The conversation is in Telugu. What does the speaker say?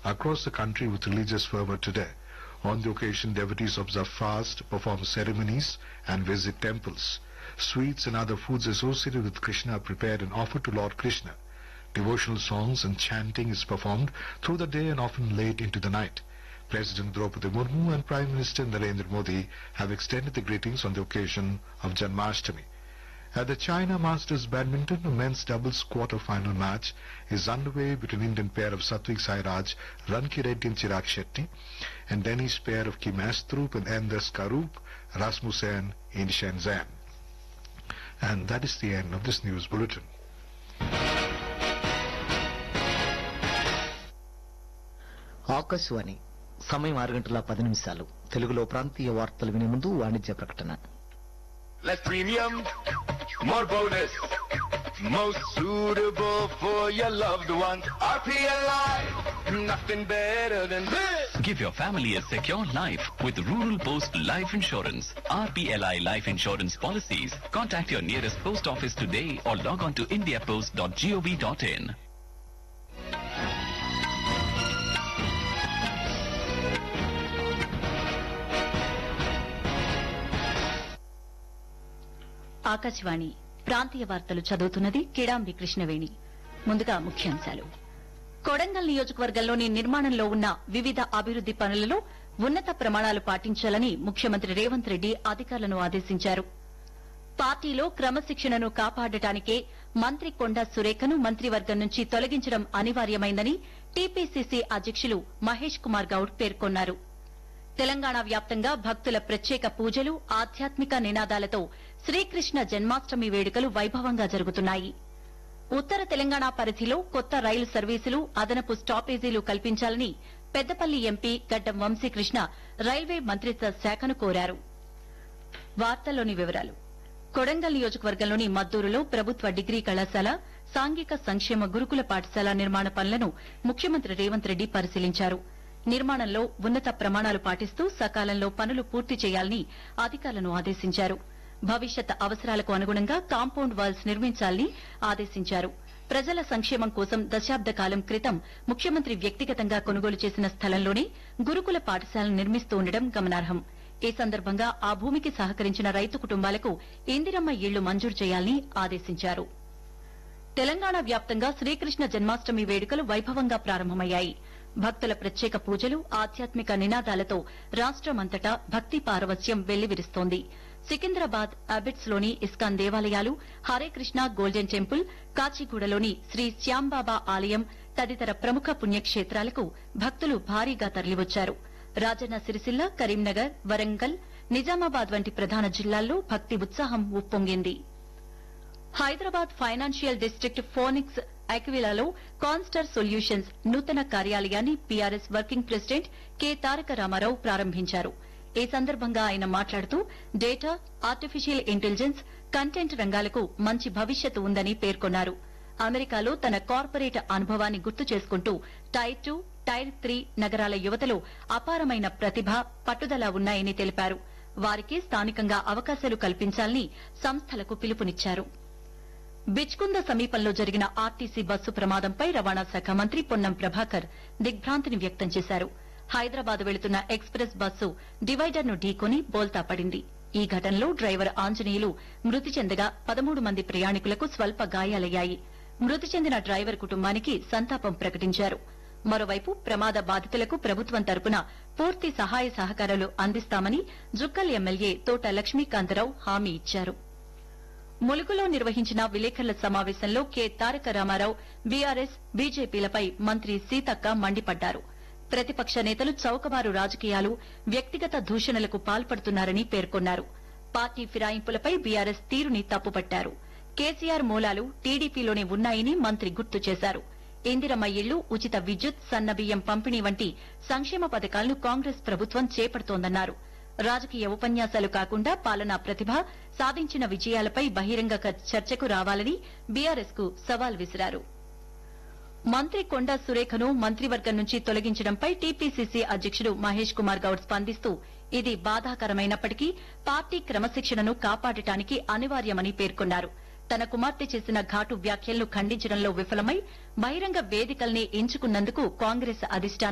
across the country with religious fervor today. On the occasion, devotees observe fast, perform ceremonies, and visit temples. Sweets and other foods associated with Krishna are prepared and offered to Lord Krishna. Devotional songs and chanting is performed through the day and often late into the night. President Draupadi Murmu and Prime Minister Narendra Modi have extended the greetings on the occasion of Janmashtami. At the China Masters Badminton, a men's doubles quarter-final match is underway between Indian pair of Satvik Sairaj, Ranki Reddy and Chirag Shetty, and Danish pair of Kim Astrup and Anders Karup, Rasmussen in Shenzhen. And that is the end of this news bulletin. Akashvani సమయం ఆరు గంటల పది నిమిషాలు తెలుగులో ప్రాంతీయ వార్తలు వినే ముందు వాణిజ్య ప్రకటన Less premium, more bonus. Most suitable for your loved ones. RPLI, nothing better than this. Give your family a secure life with Rural Post Life Insurance. RPLI Life Insurance policies. Contact your nearest post office today or log on to indiapost.gov.in. Akashvani ప్రాంతీయ వార్తలు చదువుతున్నది కిడాంబి కృష్ణవేణి ముందుగా ముఖ్యాంశాలు కొడంగల్ నియోజకవర్గంలోని నిర్మాణంలో ఉన్న వివిధ అభివృద్ది పనులలో ఉన్నత ప్రమాణాలు పాటించాలని ముఖ్యమంత్రి రేవంత్ రెడ్డి అధికారులను ఆదేశించారు పార్టీలో క్రమశిక్షణను కాపాడటానికే మంత్రి కొండా సురేఖను మంత్రివర్గం నుంచి తొలగించడం అనివార్యమైందని టీపీసీసీ అధ్యక్షులు మహేష్ కుమార్ గౌడ్ పేర్కొన్నారు తెలంగాణ వ్యాప్తంగా భక్తుల ప్రత్యేక పూజలు ఆధ్యాత్మిక నినాదాలతో శ్రీకృష్ణ జన్మాష్టమి వేడుకలు వైభవంగా జరుగుతున్నాయి ఉత్తర తెలంగాణ పరిధిలో కొత్త రైలు సర్వీసులు అదనపు స్టాపేజీలు కల్పించాలని పెద్దపల్లి ఎంపీ గడ్డం వంశీకృష్ణ రైల్వే మంత్రిత్వ శాఖను కోరారు వార్తల్లోని వివరాలు కొడంగల్ నియోజకవర్గంలోని మద్దూరులో ప్రభుత్వ డిగ్రీ కళాశాల సాంఘిక సంక్షేమ గురుకుల పాఠశాల నిర్మాణ పనులను ముఖ్యమంత్రి రేవంత్ రెడ్డి పరిశీలించారు నిర్మాణంలో ఉన్నత ప్రమాణాలు పాటిస్తూ సకాలంలో పనులు పూర్తి చేయాలని అధికారులను ఆదేశించారు భవిష్యత్ అవసరాలకు అనుగుణంగా కాంపౌండ్ వాల్స్ నిర్మించాలని ఆదేశించారు ప్రజల సంక్షేమం కోసం దశాబ్ద కాలం క్రితం ముఖ్యమంత్రి వ్యక్తిగతంగా కొనుగోలు చేసిన స్థలంలోనే గురుకుల పాఠశాలను నిర్మిస్తూ ఉండడం గమనార్హం ఈ సందర్భంగా ఆ భూమికి సహకరించిన రైతు కుటుంబాలకు ఇందిరమ్మ ఇళ్లు మంజూరు చేయాలని ఆదేశించారు తెలంగాణ వ్యాప్తంగా శ్రీకృష్ణ జన్మాష్టమి వేడుకలు వైభవంగా ప్రారంభమయ్యాయి భక్తుల ప్రత్యేక పూజలు ఆధ్యాత్మిక నినాదాలతో రాష్టమంతటా భక్తి పారవస్యం వెల్లివిరుస్తోంది సికింద్రాబాద్ అబిడ్స్ లోని ఇస్కాన్ దేవాలయాలు హరే కృష్ణ గోల్డెన్ టెంపుల్ కాచిగూడలోని శ్రీ శ్యాంబాబా ఆలయం తదితర ప్రముఖ పుణ్యక్షేత్రాలకు భక్తులు భారీగా తరలివచ్చారు రాజన్న సిరిసిల్ల కరీంనగర్ వరంగల్ నిజామాబాద్ వంటి ప్రధాన జిల్లాల్లో భక్తి ఉత్సాహం ఉప్పొంగింది హైదరాబాద్ ఫైనాన్షియల్ డిస్టిక్ట్ ఫోనిక్స్ అక్విలాలో కాన్స్టర్ సొల్యూషన్స్ నూతన కార్యాలయాన్ని PRS working president K Taraka Rama Rao ప్రారంభించారు ఈ సందర్భంగా ఆయన మాట్లాడుతూ డేటా ఆర్టిఫిషియల్ ఇంటెలిజెన్స్ కంటెంట్ రంగాలకు మంచి భవిష్యత్తు ఉందని పేర్కొన్నారు అమెరికాలో తన కార్పొరేట్ అనుభవాన్ని గుర్తు చేసుకుంటూ టైర్ టూ టైర్ త్రీ నగరాల యువతలో అపారమైన ప్రతిభ పట్టుదల ఉన్నాయని తెలిపారు వారికి స్థానికంగా అవకాశాలు కల్పించాలని సంస్థలకు పిలుపునిచ్చారు బిచ్కుంద సమీపంలో జరిగిన ఆర్టీసీ బస్సు ప్రమాదంపై రవాణా శాఖ మంత్రి పొన్నం ప్రభాకర్ దిగ్భ్రాంతిని వ్యక్తం చేశారు హైదరాబాద్ వెళుతున్న ఎక్స్ప్రెస్ బస్సు డివైడర్ ను ఢీకొని బోల్తా పడింది ఈ ఘటనలో డ్రైవర్ ఆంజనేయులు మృతి చెందగా పదమూడు మంది ప్రయాణికులకు స్వల్ప గాయాలయ్యాయి మృతి చెందిన డ్రైవర్ కుటుంబానికి సంతాపం ప్రకటించారు మరోవైపు ప్రమాద బాధితులకు ప్రభుత్వం తరపున పూర్తి సహాయ సహకారాలు అందిస్తామని జుక్కల్ ఎమ్మెల్యే తోట లక్ష్మీకాంతరావు హామీ ఇచ్చారు ములుగులో నిర్వహించిన విలేకరుల సమావేశంలో కె తారక రామారావు బీఆర్ఎస్ బీజేపీలపై మంత్రి సీతక్క మండిపడ్డారు ప్రతిపక్ష నేతలు చౌకబారు రాజకీయాలు వ్యక్తిగత దూషణలకు పాల్పడుతున్నారని పేర్కొన్నారు పార్టీ ఫిరాయింపులపై బీఆర్ఎస్ తీరుని తప్పుపట్టారు కేసీఆర్ మూలాలు టీడీపీలోనే ఉన్నాయని మంత్రి గుర్తు చేశారు ఇందిరమ్మ ఇళ్లు ఉచిత విద్యుత్ సన్నబియ్యం పంపిణీ వంటి సంక్షేమ పథకాలను కాంగ్రెస్ ప్రభుత్వం చేపడుతోందన్నారు రాజకీయ ఉపన్యాసాలు కాకుండా పాలనా ప్రతిభ సాధించిన విజయాలపై బహిరంగ క- చర్చకు రావాలని బీఆర్ఎస్ కు సవాల్ విసిరారు మంత్రి కొండా సురేఖను మంత్రివర్గం నుంచి తొలగించడంపై టీపీసీసీ అధ్యక్షుడు మహేష్ కుమార్ గౌడ్ స్పందిస్తూ ఇది బాధాకరమైనప్పటికీ పార్టీ క్రమశిక్షణను కాపాడటానికి అనివార్యమని పేర్కొన్నారు తన కుమార్తె చేసిన ఘాటు వ్యాఖ్యలను ఖండించడంలో విఫలమై బహిరంగ వేదికల్ని ఎంచుకున్నందుకు కాంగ్రెస్ అధిష్టానం